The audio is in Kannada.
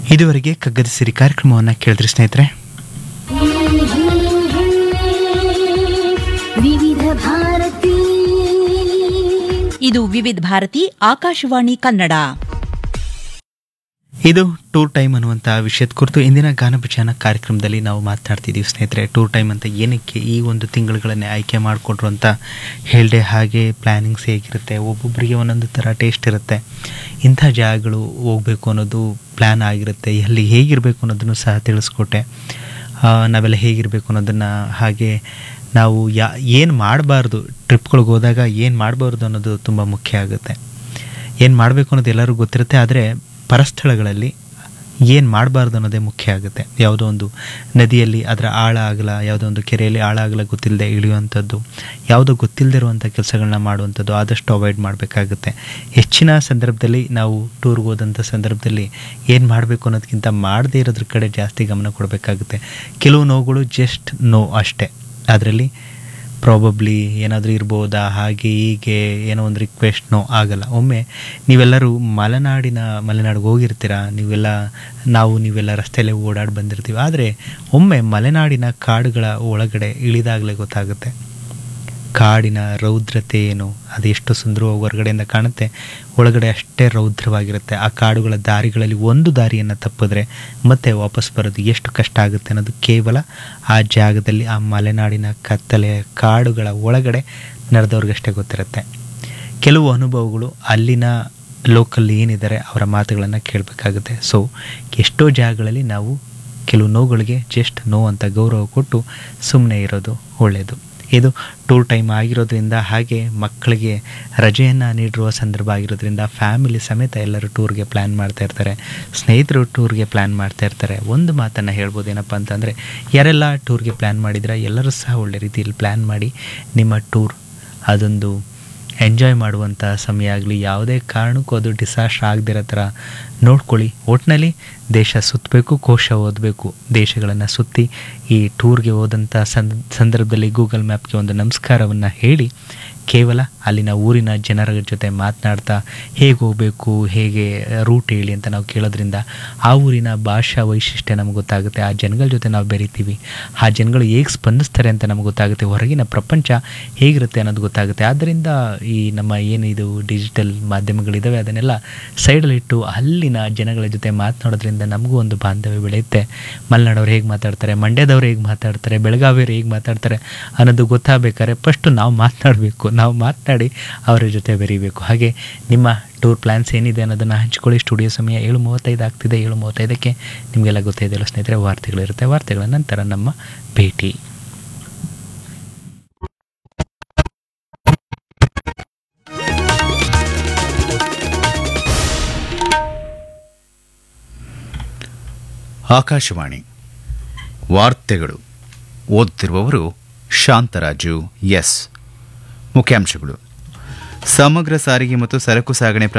ಇದುವರೆಗೆ ಕಗ್ಗದ ಸಿರಿ ಕಾರ್ಯಕ್ರಮವನ್ನು ಕೇಳಿದ್ರಿ ಸ್ನೇಹಿತರೆ ವಿವಿಧ ಭಾರತಿ ಇದು ವಿವಿಧ ಭಾರತಿ ಆಕಾಶವಾಣಿ ಕನ್ನಡ ಇದು ಟೂರ್ ಟೈಮ್ ಅನ್ನುವಂಥ ವಿಷಯದ ಕುರಿತು ಇಂದಿನ ಗಾನಭಜನ ಕಾರ್ಯಕ್ರಮದಲ್ಲಿ ನಾವು ಮಾತನಾಡ್ತಿದ್ದೀವಿ ಸ್ನೇಹಿತರೆ ಟೂರ್ ಟೈಮ್ ಅಂತ ಏನಕ್ಕೆ ಈ ಒಂದು ತಿಂಗಳುಗಳನ್ನೇ ಆಯ್ಕೆ ಮಾಡಿಕೊಟ್ರು ಅಂತ ಹೇಳಿದೆ ಹಾಗೆ ಪ್ಲ್ಯಾನಿಂಗ್ಸ್ ಹೇಗಿರುತ್ತೆ ಒಬ್ಬೊಬ್ಬರಿಗೆ ಒಂದೊಂದು ಥರ ಟೇಸ್ಟ್ ಇರುತ್ತೆ ಇಂಥ ಜಾಗಗಳು ಹೋಗಬೇಕು ಅನ್ನೋದು ಪ್ಲ್ಯಾನ್ ಆಗಿರುತ್ತೆ ಎಲ್ಲಿ ಹೇಗಿರಬೇಕು ಅನ್ನೋದನ್ನು ಸಹ ತಿಳಿಸ್ಕೊಟ್ಟೆ ಆ, ನಾವೆಲ್ಲ ಹೇಗಿರಬೇಕು ಅನ್ನೋದನ್ನು ಹಾಗೆ ನಾವು ಯಾ ಏನು ಮಾಡಬಾರ್ದು ಟ್ರಿಪ್ಗಳಿಗೆ ಹೋದಾಗ ಏನು ಮಾಡಬಾರ್ದು ಅನ್ನೋದು ತುಂಬ ಮುಖ್ಯ ಆಗುತ್ತೆ ಏನು ಮಾಡಬೇಕು ಅನ್ನೋದು ಎಲ್ಲರಿಗೂ ಗೊತ್ತಿರುತ್ತೆ ಆದರೆ ಪರಸ್ಥಳಗಳಲ್ಲಿ ಏನು ಮಾಡಬಾರ್ದು ಅನ್ನೋದೇ ಮುಖ್ಯ ಆಗುತ್ತೆ ಯಾವುದೋ ಒಂದು ನದಿಯಲ್ಲಿ ಅದರ ಆಳ ಆಗಲ ಯಾವುದೋ ಒಂದು ಕೆರೆಯಲ್ಲಿ ಆಳ ಆಗಲ ಗೊತ್ತಿಲ್ಲದೆ ಇಳಿಯುವಂಥದ್ದು ಯಾವುದೋ ಗೊತ್ತಿಲ್ಲದೆ ಇರುವಂಥ ಕೆಲಸಗಳನ್ನ ಮಾಡುವಂಥದ್ದು ಆದಷ್ಟು ಅವಾಯ್ಡ್ ಮಾಡಬೇಕಾಗುತ್ತೆ ಹೆಚ್ಚಿನ ಸಂದರ್ಭದಲ್ಲಿ ನಾವು ಟೂರ್ಗೆ ಹೋದಂಥ ಸಂದರ್ಭದಲ್ಲಿ ಏನು ಮಾಡಬೇಕು ಅನ್ನೋದಕ್ಕಿಂತ ಮಾಡದೇ ಇರೋದ್ರ ಕಡೆ ಜಾಸ್ತಿ ಗಮನ ಕೊಡಬೇಕಾಗುತ್ತೆ ಕೆಲವು ನೋವುಗಳು ಜಸ್ಟ್ ನೋ ಅಷ್ಟೇ ಅದರಲ್ಲಿ ಪ್ರಾಬಬ್ಲಿ ಏನಾದರೂ ಇರ್ಬೋದಾ ಹಾಗೆ ಹೀಗೆ ಏನೋ ಒಂದು ರಿಕ್ವೆಸ್ಟ್ನೋ ಆಗಲ್ಲ ಒಮ್ಮೆ ನೀವೆಲ್ಲರೂ ಮಲೆನಾಡಿನ ಮಲೆನಾಡಿಗೆ ಹೋಗಿರ್ತೀರ ನೀವೆಲ್ಲ ನಾವು ನೀವೆಲ್ಲ ರಸ್ತೆಯಲ್ಲೇ ಓಡಾಡಿ ಬಂದಿರ್ತೀವಿ ಆದರೆ ಒಮ್ಮೆ ಮಲೆನಾಡಿನ ಕಾಡುಗಳ ಒಳಗಡೆ ಇಳಿದಾಗಲೇ ಗೊತ್ತಾಗುತ್ತೆ ಕಾಡಿನ ರೌದ್ರತೆ ಏನು ಅದೆಷ್ಟು ಸುಂದರವಾಗಿ ಹೊರಗಡೆಯಿಂದ ಕಾಣುತ್ತೆ ಒಳಗಡೆ ಅಷ್ಟೇ ರೌದ್ರವಾಗಿರುತ್ತೆ ಆ ಕಾಡುಗಳ ದಾರಿಗಳಲ್ಲಿ ಒಂದು ದಾರಿಯನ್ನು ತಪ್ಪಿದ್ರೆ ಮತ್ತೆ ವಾಪಸ್ ಬರೋದು ಎಷ್ಟು ಕಷ್ಟ ಆಗುತ್ತೆ ಅನ್ನೋದು ಕೇವಲ ಆ ಜಾಗದಲ್ಲಿ ಆ ಮಲೆನಾಡಿನ ಕತ್ತಲೆಯ ಕಾಡುಗಳ ಒಳಗಡೆ ನಡೆದವ್ರಿಗಷ್ಟೇ ಗೊತ್ತಿರುತ್ತೆ ಕೆಲವು ಅನುಭವಗಳು ಅಲ್ಲಿನ ಲೋಕಲ್ ಏನಿದ್ದಾರೆ ಅವರ ಮಾತುಗಳನ್ನು ಕೇಳಬೇಕಾಗುತ್ತೆ ಸೊ ಎಷ್ಟೋ ಜಾಗಗಳಲ್ಲಿ ನಾವು ಕೆಲವು ನೋವುಗಳಿಗೆ ಜಸ್ಟ್ ನೋ ಅಂತ ಗೌರವ ಕೊಟ್ಟು ಸುಮ್ಮನೆ ಇರೋದು ಒಳ್ಳೆಯದು ಇದು ಟೂರ್ ಟೈಮ್ ಆಗಿರೋದ್ರಿಂದ ಹಾಗೆ ಮಕ್ಕಳಿಗೆ ರಜೆಯನ್ನು ನೀಡಿರುವ ಸಂದರ್ಭ ಆಗಿರೋದ್ರಿಂದ ಫ್ಯಾಮಿಲಿ ಸಮೇತ ಎಲ್ಲರೂ ಟೂರ್ಗೆ ಪ್ಲ್ಯಾನ್ ಮಾಡ್ತಾ ಇರ್ತಾರೆ ಸ್ನೇಹಿತರು ಟೂರ್ಗೆ ಪ್ಲ್ಯಾನ್ ಮಾಡ್ತಾ ಇರ್ತಾರೆ ಒಂದು ಮಾತನ್ನು ಹೇಳ್ಬೋದು ಏನಪ್ಪ ಅಂತಂದರೆ ಯಾರೆಲ್ಲ ಟೂರ್ಗೆ ಪ್ಲ್ಯಾನ್ ಮಾಡಿದ್ರೆ ಎಲ್ಲರೂ ಸಹ ಒಳ್ಳೆ ರೀತಿಯಲ್ಲಿ ಪ್ಲ್ಯಾನ್ ಮಾಡಿ ನಿಮ್ಮ ಟೂರ್ ಅದೊಂದು ಎಂಜಾಯ್ ಮಾಡುವಂಥ ಸಮಯ ಆಗಲಿ ಯಾವುದೇ ಕಾರಣಕ್ಕೂ ಅದು ಡಿಸಾಸ್ಟರ್ ಆಗದಿರೋ ಥರ ನೋಡ್ಕೊಳ್ಳಿ ಒಟ್ಟಿನಲ್ಲಿ ದೇಶ ಸುತ್ತಬೇಕು ಕೋಶ ಓದಬೇಕು ದೇಶಗಳನ್ನು ಸುತ್ತಿ ಈ ಟೂರ್ಗೆ ಹೋದಂಥ ಸಂದ್ ಸಂದರ್ಭದಲ್ಲಿ ಗೂಗಲ್ ಮ್ಯಾಪ್ಗೆ ಒಂದು ನಮಸ್ಕಾರವನ್ನು ಹೇಳಿ ಕೇವಲ ಅಲ್ಲಿನ ಊರಿನ ಜನರ ಜೊತೆ ಮಾತನಾಡ್ತಾ ಹೇಗೆ ಹೋಗಬೇಕು ಹೇಗೆ ರೂಟ್ ಹೇಳಿ ಅಂತ ನಾವು ಕೇಳೋದ್ರಿಂದ ಆ ಊರಿನ ಭಾಷಾ ವೈಶಿಷ್ಟ್ಯ ನಮಗೆ ಗೊತ್ತಾಗುತ್ತೆ ಆ ಜನಗಳ ಜೊತೆ ನಾವು ಬೆರಿತೀವಿ ಆ ಜನಗಳು ಹೇಗೆ ಸ್ಪಂದಿಸ್ತಾರೆ ಅಂತ ನಮಗೆ ಗೊತ್ತಾಗುತ್ತೆ ಹೊರಗಿನ ಪ್ರಪಂಚ ಹೇಗಿರುತ್ತೆ ಅನ್ನೋದು ಗೊತ್ತಾಗುತ್ತೆ ಆದ್ದರಿಂದ ಈ ನಮ್ಮ ಏನಿದು ಡಿಜಿಟಲ್ ಮಾಧ್ಯಮಗಳಿದ್ದಾವೆ ಅದನ್ನೆಲ್ಲ ಸೈಡಲ್ಲಿಟ್ಟು ಅಲ್ಲಿನ ಜನಗಳ ಜೊತೆ ಮಾತನಾಡೋದ್ರಿಂದ ನಮಗೂ ಒಂದು ಬಾಂಧವ್ಯ ಬೆಳೆಯುತ್ತೆ ಮಲೆನಾಡವ್ರು ಹೇಗೆ ಮಾತಾಡ್ತಾರೆ ಮಂಡ್ಯದವ್ರು ಹೇಗೆ ಮಾತಾಡ್ತಾರೆ ಬೆಳಗಾವಿಯವ್ರು ಹೇಗೆ ಮಾತಾಡ್ತಾರೆ ಅನ್ನೋದು ಗೊತ್ತಾಗಬೇಕಾದ್ರೆ ಫಸ್ಟು ನಾವು ಮಾತನಾಡಬೇಕು ನಾವು ಮಾತನಾಡಿ ಅವರ ಜೊತೆ ಬೆರೀಬೇಕು ಹಾಗೆ ನಿಮ್ಮ ಟೂರ್ ಪ್ಲ್ಯಾನ್ಸ್ ಏನಿದೆ ಅನ್ನೋದನ್ನು ಹಂಚ್ಕೊಳ್ಳಿ ಸ್ಟುಡಿಯೋ ಸಮಯ ಏಳು ಮೂವತ್ತೈದು ಆಗ್ತಿದೆ ಏಳು ಮೂವತ್ತೈದಕ್ಕೆ ನಿಮಗೆಲ್ಲ ಗೊತ್ತಿದೆಯಲ್ಲ ಸ್ನೇಹಿತರೆ ವಾರ್ತೆಗಳಿರುತ್ತೆ ವಾರ್ತೆಗಳ ನಂತರ ನಮ್ಮ ಭೇಟಿ ಆಕಾಶವಾಣಿ ವಾರ್ತೆಗಳು ಓದುತ್ತಿರುವವರು ಶಾಂತರಾಜು ಎಸ್ ಮುಖ್ಯಾಂಶಗಳು ಸಮಗ್ರ ಸಾರಿಗೆ ಮತ್ತು ಸರಕು ಸಾಗಣೆ